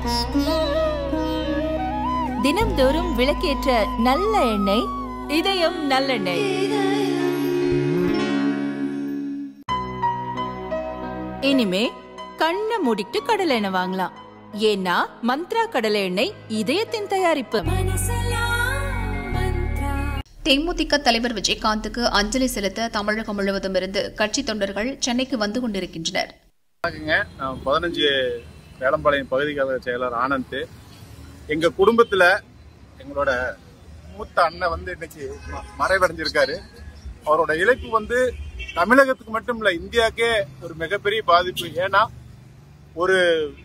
தினம்தோறும் விளக்கேற்ற நல்ல எண்ணெய் இதயம் நல்லெண்ணெய் இனிமே கண்ணை மூடிட்டு கடலை எண்ணெய் வாங்கலாம் ஏன்னா மந்த்ரா கடலை எண்ணெய் இதயத்தின் தயாரிப்பு தேமுதிக தலைவர் விஜயகாந்துக்கு அஞ்சலி செலுத்த தமிழகம் முழுவதும் இருந்து கட்சி தொண்டர்கள் சென்னைக்கு வந்து கொண்டிருக்கின்றனர் வணக்கங்க நான் பதினஞ்சு வேளம்பாளையம் பகுதி கழக செயலர் ஆனந்த் எங்க குடும்பத்துல எங்களோட மூத்த அண்ணன் வந்து இன்னைக்கு ம- மறைவடைஞ்சிருக்காரு அவரோட இழப்பு வந்து தமிழகத்துக்கு மட்டும் இல்ல இந்தியாக்கே ஒரு மிகப்பெரிய பாதிப்பு ஏன்னா ஒரு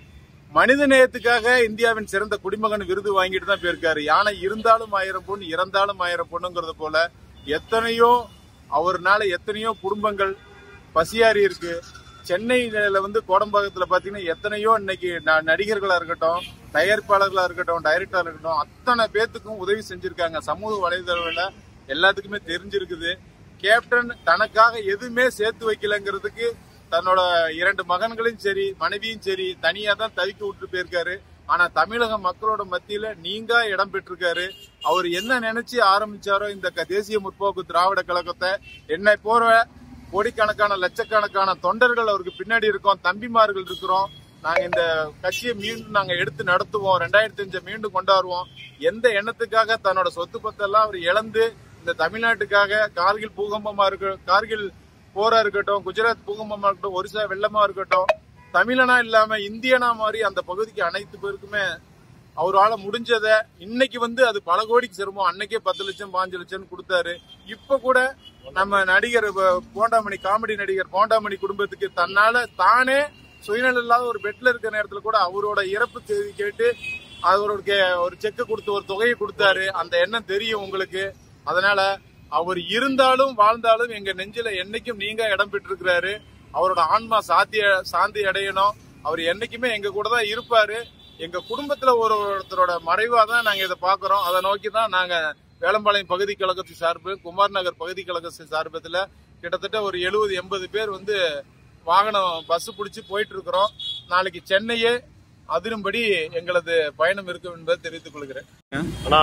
மனித நேயத்துக்காக இந்தியாவின் சிறந்த குடிமகன் விருது வாங்கிட்டு தான் போயிருக்காரு யானை இருந்தாலும் ஆயிரம் பொண்ணு இறந்தாலும் ஆயிரம் பொண்ணுங்கிறது போல எத்தனையோ அவர்னால எத்தனையோ குடும்பங்கள் பசியாறி இருக்கு சென்னையில வந்து கோடம்பாக்கத்துல பாத்தீங்கன்னா எத்தனையோ இன்னைக்கு ந- நடிகர்களா இருக்கட்டும் தயாரிப்பாளர்களா இருக்கட்டும் டைரக்டரா இருக்கட்டும் அத்தனை பேத்துக்கும் உதவி செஞ்சிருக்காங்க சமூக வலைதளங்கள்ல எல்லாத்துக்குமே தெரிஞ்சிருக்குது கேப்டன் தனக்காக எதுவுமே சேர்த்து வைக்கலங்கிறதுக்கு தன்னோட இரண்டு மகன்களையும் சரி மனைவியும் சரி தனியா தான் தவிக்க விட்டு போயிருக்காரு ஆனா தமிழக மக்களோட மத்தியில நீங்க இடம் பெற்றிருக்காரு அவர் என்ன நினைச்சு ஆரம்பிச்சாரோ இந்த க- தேசிய முற்போக்கு திராவிட கழகத்தை என்னை போற கோடிக்கணக்கான லட்சக்கணக்கான தொண்டர்கள் அவருக்கு பின்னாடி இருக்கோம் தம்பிமார்கள் இருக்கிறோம் நாங்க இந்த கட்சியை மீண்டும் நாங்க எடுத்து நடத்துவோம் ரெண்டாயிரத்தி அஞ்சை மீண்டும் கொண்டாடுவோம் எந்த எண்ணத்துக்காக தன்னோட சொத்து பத்தெல்லாம் அவர் இழந்து இந்த தமிழ்நாட்டுக்காக கார்கில் பூகம்பமா இருக்க கார்கில் போரா இருக்கட்டும் குஜராத் பூகம்பமா இருக்கட்டும் ஒரிசா வெள்ளமா இருக்கட்டும் தமிழனா இல்லாம இந்தியனா மாதிரி அந்த பகுதிக்கு அனைத்து பேருக்குமே அவரால முடிஞ்சதை இன்னைக்கு வந்து அது பல கோடிக்கு சிரமம் அன்னைக்கே பத்து லட்சம் பாஞ்சு லட்சம் கொடுத்தாரு இப்ப கூட நம்ம நடிகர் வ- போண்டாமணி காமெடி நடிகர் போண்டாமணி குடும்பத்துக்கு தன்னால தானே சுயநலம் இல்லாத ஒரு பெட்ல இருக்கிற நேரத்துல கூட அவரோட இறப்பு செய்தி கேட்டு அவரோட கே- ஒரு செக்கு கொடுத்து ஒரு தொகையை கொடுத்தாரு அந்த எண்ணம் தெரியும் உங்களுக்கு அதனால அவர் இருந்தாலும் வாழ்ந்தாலும் எங்க நெஞ்சில என்னைக்கும் நீங்க இடம் பெற்றிருக்கிறாரு அவரோட ஆன்மா சாத்திய சாந்தி அடையணும் அவர் என்னைக்குமே எங்க கூட தான் இருப்பாரு எங்க குடும்பத்துல ஒரு ஒருத்தரோட மறைவா தான் நாங்க இதை பாக்குறோம் அதை நோக்கி தான் நாங்க வேளம்பாளையம் பகுதி கழகத்து சார்பு குமார் நகர் பகுதி கழகத்து சார்பத்துல கிட்டத்தட்ட ஒரு எழுபது எண்பது பேர் வந்து வாகனம் பஸ் பிடிச்சி போயிட்டு இருக்கிறோம் நாளைக்கு சென்னையே அதிரும்படி எங்களது பயணம் இருக்கும் என்பதை தெரிவித்துக் கொள்கிறேன் ஆனா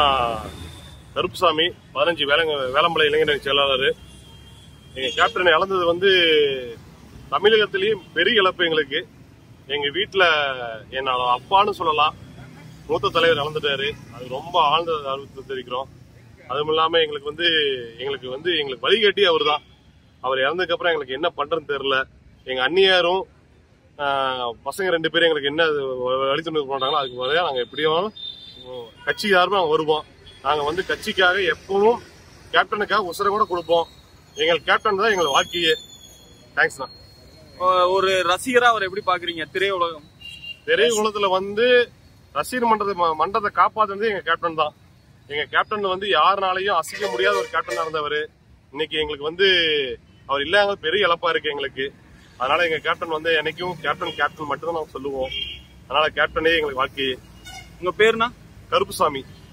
கருப்புசாமி பதினஞ்சு வேளங்க வேளம்பளை இளைஞர் செயலாளர் எங்க கேப்டன் இழந்தது வந்து தமிழகத்திலேயும் பெரிய இழப்பு எங்களுக்கு எங்க வீட்டுல என்னோட அப்பான்னு சொல்லலாம் மூத்த தலைவர் இழந்துட்டாரு அது ரொம்ப ஆழ்ந்த அறுபத்தி தெரிவிக்கிறோம் அதுவும் இல்லாம எங்களுக்கு வந்து எங்களுக்கு வந்து எங்களுக்கு வழிகாட்டி அவர் தான் அவர் இறந்ததுக்கு அப்புறம் எங்களுக்கு என்ன பண்றதுன்னு தெரியல எங்க அந்நியாரும் ஆஹ், பசங்க ரெண்டு பேரும் எங்களுக்கு என்ன வழித்துணை பண்றாங்களோ அதுக்கு வரையா நாங்க எப்படியும் உம், கட்சி சார்பா நாங்க வருவோம் நாங்க வந்து கட்சிக்காக எப்பவும் கேப்டனுக்காக உசரை கூட கொடுப்போம் எங்கள் கேப்டன் தான் எங்கள் வாழ்க்கையே தேங்க்ஸ்ண்ணா அஹ் ஒரு ரசிகரா அவர் எப்படி பாக்குறீங்க திரையுலகம் திரை உலகத்துல வந்து ரசிகர் மன்றத்தை ம- மன்றத்தை காப்பாத்துனது எங்க கேப்டன் தான் எங்க கேப்டன் வந்து யாருனாலையும் அசைக்க முடியாத ஒரு கேப்டனா இருந்தவர் இன்னைக்கு எங்களுக்கு வந்து அவர் இல்லாத பெரிய இழப்பா இருக்கு எங்களுக்கு அதனால எங்க கேப்டன் வந்து என்னைக்கும் கேப்டன் கேப்டன் மட்டும் தான் நாங்க சொல்லுவோம் அதனால கேப்டனே எங்களுக்கு வாழ்க்கையே உங்க பேருனா கருப்புசாமி